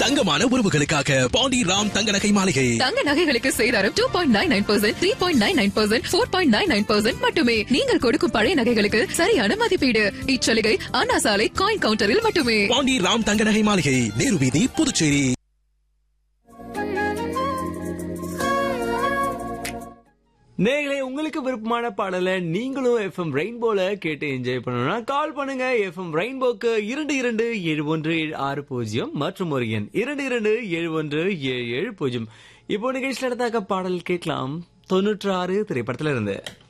தங்கமான உறவுகளுக்காக பாண்டி ராம் தங்க நகை மாளிகை தங்க நகைகளுக்கு சேதாரம் two point nine nine percent three point nine nine percent four point nine nine percent மட்டுமே நீங்கள் கொடுக்கும் பழைய நகைகளுக்கு சரியான மதிப்பீடு இச்சலுகை அண்ணா சாலை காயின் கவுண்டரில் மட்டுமே பாண்டி ராம் தங்க நகை மாளிகை நேரு வீதி புதுச்சேரி நேர்களே உங்களுக்கு விருப்பமான பாடலை நீங்களும் எஃப்எம் ரெயின்போல கேட்டு என்ஜாய் பண்ணணும்னா கால் பண்ணுங்க எஃப்எம் ரெயின்போக்கு இரண்டு இரண்டு ஏழு ஒன்று ஏழு ஆறு பூஜ்ஜியம் மற்றும் ஒரு எண் இரண்டு இரண்டு ஏழு ஒன்று ஏழு ஏழு பூஜ்ஜியம் இப்போ நிகழ்ச்சியில் நடந்தாக்க பாடல் கேட்கலாம் தொண்ணூற்று ஆறு திரைப்படத்துல இருந்து